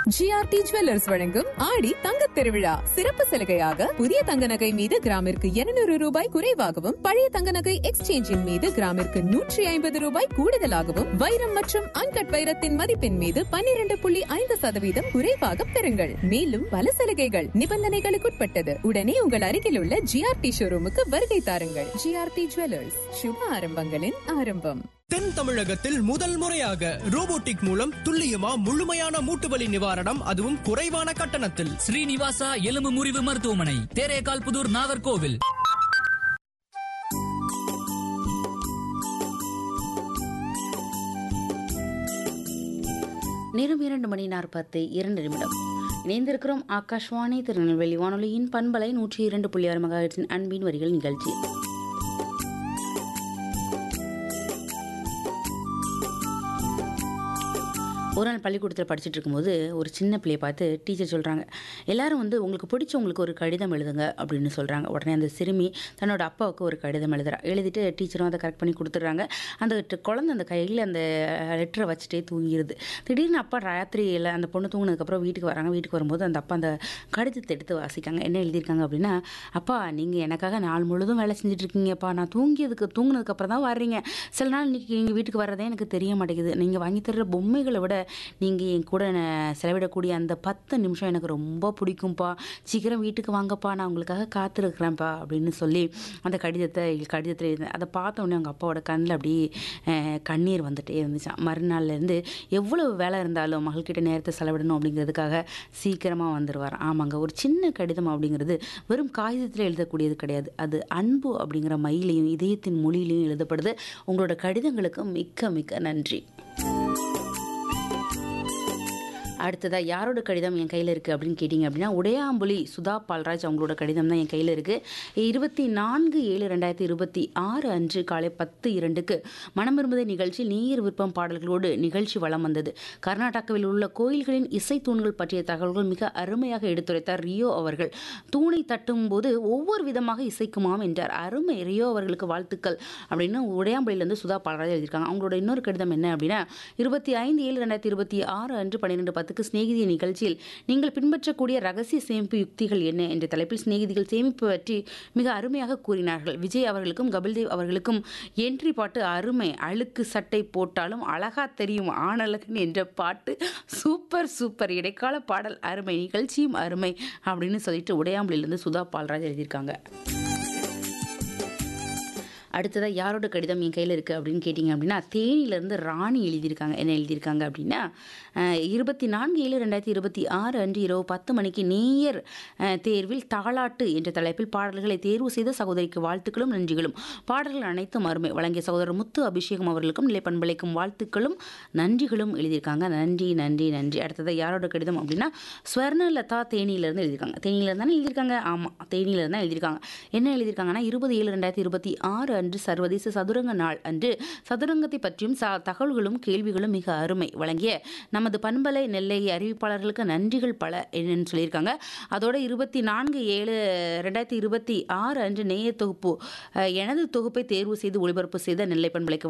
GRT jewellers வழங்கும் ஆடி தங்கத் திருவிழா சிறப்பு சலுகையாக புதிய தங்க நகை மீது கிராமிற்கு 200 ரூபாய் குறைவாகவும் பழைய தங்க நகை எக்ஸ்சேஞ்சின் மீது கிராமிற்கு நூற்றி ஐம்பது ரூபாய் கூடுதலாகவும் வைரம் மற்றும் அன்கட் வைரத்தின் மதிப்பின் மீது 12.5% புள்ளி ஐந்து சதவீதம் குறைவாக பெறுங்கள் மேலும் பல சலுகைகள் நிபந்தனைகளுக்குட்பட்டது உடனே உங்கள் அருகில் உள்ள ஜிஆர்டி ஷோரூமுக்கு வருகை தாருங்கள் ஜிஆர்டி ஜுவல்லர்ஸ் சுப ஆரம்பங்களின் ஆரம்பம் தென் தமிழகத்தில் முதல் முறையாக ரோபோட்டிக் மூலம் துல்லியமா முழுமையான மூட்டுவலி நிவாரணம் அதுவும் குறைவான கட்டணத்தில் ஸ்ரீனிவாசா எலும்பு முறிவு மருத்துவமனை தேரேகால் புதூர் நாகர்கோவில் நேரம் இரண்டு மணி நாற்பத்தி இரண்டு நிமிடம் இணைந்திருக்கிறோம் ஆகாஷ்வாணி திருநெல்வேலி வானொலியின் பண்பலை நூற்றி இரண்டு புள்ளி ஆறு மகாஹெட்ஸின் அன்பின் வரிகள் நிகழ்ச்சி ஒரு நாள் பள்ளிக்கூடத்தில் படிச்சுட்டு இருக்கும்போது ஒரு சின்ன பிள்ளையை பார்த்து டீச்சர் சொல்கிறாங்க எல்லாரும் வந்து உங்களுக்கு பிடிச்சவங்களுக்கு ஒரு கடிதம் எழுதுங்க அப்படின்னு சொல்கிறாங்க உடனே அந்த சிறுமி தன்னோட அப்பாவுக்கு ஒரு கடிதம் எழுதுறா எழுதிட்டு டீச்சரும் அதை கரெக்ட் பண்ணி கொடுத்துட்றாங்க அந்த ட- குழந்தை அந்த கையில் அந்த லெட்டரை வச்சுட்டே தூங்கிடுது திடீர்னு அப்பா ராத்திரியில் அந்த பொண்ணு தூங்கினதுக்கப்புறம் வீட்டுக்கு வராங்க வீட்டுக்கு வரும்போது அந்த அப்பா அந்த கடிதத்தை எடுத்து வாசிக்காங்க என்ன எழுதியிருக்காங்க அப்படின்னா அப்பா நீங்கள் எனக்காக நாள் முழுதும் வேலை செஞ்சுட்டு இருக்கீங்கப்பா நான் தூங்கியதுக்கு தூங்கினதுக்கப்புறம் தான் வர்றீங்க சில நாள் இன்னைக்கு எங்கள் வீட்டுக்கு வர்றதே எனக்கு தெரிய மாட்டேங்குது நீங்கள் வாங்கி தர்ற பொம்மைகளை விட நீங்கள் என் கூட ந- செலவிடக்கூடிய அந்த பத்து நிமிஷம் எனக்கு ரொம்ப பிடிக்கும்ப்பா சீக்கிரம் வீட்டுக்கு வாங்கப்பா நான் உங்களுக்காக காத்திருக்கிறேன்ப்பா அப்படின்னு சொல்லி அந்த கடிதத்தை கடிதத்தில் இருந்தேன் அதை பார்த்த உடனே அவங்க அப்பாவோட கண்ணில் அப்படியே அஹ், கண்ணீர் வந்துட்டே இருந்துச்சான் மறுநாள்லேருந்து எவ்வளவு வேலை இருந்தாலும் மகள்கிட்ட நேரத்தை செலவிடணும் அப்படிங்கிறதுக்காக சீக்கிரமாக வந்துடுவார் ஆமாங்க ஒரு சின்ன கடிதம் அப்படிங்கிறது வெறும் காகிதத்தில் எழுதக்கூடியது கிடையாது அது அன்பு அப்படிங்கிற மயிலையும் இதயத்தின் மொழியிலையும் எழுதப்படுது உங்களோட கடிதங்களுக்கு மிக்க மிக்க நன்றி அடுத்ததாக யாரோட கடிதம் என் கையில் இருக்குது அப்படின்னு கேட்டிங்க அப்படின்னா உடையாம்புலி சுதா பால்ராஜ் அவங்களோட கடிதம் தான் என் கையில் இருக்குது இருபத்தி நான்கு ஏழு ரெண்டாயிரத்தி இருபத்தி ஆறு அன்று காலை பத்து இரண்டுக்கு மனம் விரும்புதை நிகழ்ச்சி நீர் விருப்பம் பாடல்களோடு நிகழ்ச்சி வலம் வந்தது கர்நாடகாவில் உள்ள கோயில்களின் இசை தூண்கள் பற்றிய தகவல்கள் மிக அருமையாக எடுத்துரைத்தார் ரியோ அவர்கள் தூணை தட்டும் போது ஒவ்வொரு விதமாக இசைக்குமாம் என்றார் அருமை ரியோ அவர்களுக்கு வாழ்த்துக்கள் அப்படின்னு உடையாம்புலியிலேருந்து சுதா பால்ராஜ் எழுதியிருக்காங்க அவங்களோட இன்னொரு கடிதம் என்ன அப்படின்னா இருபத்தி ஐந்து ஏழு ரெண்டாயிரத்தி இருபத்தி ஆறு அன்று பன்னிரெண்டு பத்துக்கு சிநேகிதி நிகழ்ச்சியில் நீங்கள் பின்பற்றக்கூடிய ரகசிய சேமிப்பு யுக்திகள் என்ன என்ற தலைப்பில் சிநேகிதிகள் சேமிப்பு பற்றி மிக அருமையாக கூறினார்கள் விஜய் அவர்களுக்கும் கபில்தேவ் அவர்களுக்கும் என்ட்ரி பாட்டு அருமை அழுக்கு சட்டை போட்டாலும் அழகா தெரியும் ஆணழகன் என்ற பாட்டு சூப்பர் சூப்பர் இடைக்கால பாடல் அருமை நிகழ்ச்சியும் அருமை அப்படின்னு சொல்லிட்டு உடையாம்பலிலிருந்து சுதா பால்ராஜ் எழுதியிருக்காங்க அடுத்ததாக யாரோட கடிதம் என் கையில் இருக்குது அப்படின்னு கேட்டிங்க அப்படின்னா தேனியிலேருந்து ராணி எழுதியிருக்காங்க என்ன எழுதியிருக்காங்க அப்படின்னா அஹ், இருபத்தி நான்கு ஏழு ரெண்டாயிரத்தி இருபத்தி ஆறு அன்று இரவு பத்து மணிக்கு நேயர் அஹ், தேர்வில் தாலாட்டு என்ற தலைப்பில் பாடல்களை தேர்வு செய்த சகோதரிக்கு வாழ்த்துக்களும் நன்றிகளும் பாடல்கள் அனைத்தும் அருமை வழங்கிய சகோதரர் முத்து அபிஷேகம் அவர்களுக்கும் நிலை பண்பளிக்கும் வாழ்த்துக்களும் நன்றிகளும் எழுதியிருக்காங்க நன்றி நன்றி நன்றி அடுத்தது யாரோட கடிதம் அப்படின்னா ஸ்வர்ணலதா தேனியிலேருந்து எழுதியிருக்காங்க தேனியிலேருந்து தானே எழுதியிருக்காங்க ஆமாம் தேனியிலேருந்து தான் எழுதியிருக்காங்க என்ன எழுதியிருக்காங்கன்னா இருபது ஏழு ரெண்டாயிரத்தி இருபத்தி ஆறு அன்று சர்வதேச சதுரங்க நாள் அன்று சதுரங்கத்தை பற்றியும் ச தகவல்களும் கேள்விகளும் மிக அருமை வழங்கிய நமது பண்பலை நெல்லை அறிவிப்பாளர்களுக்கு நன்றிகள் பல என்னன்னு சொல்லியிருக்காங்க அதோட இருபத்தி நான்கு ஏழு ரெண்டாயிரத்தி இருபத்தி ஆறு அன்று நேய தொகுப்பு அஹ், எனது தொகுப்பை தேர்வு செய்து ஒளிபரப்பு செய்த நெல்லை பண்பலைக்கு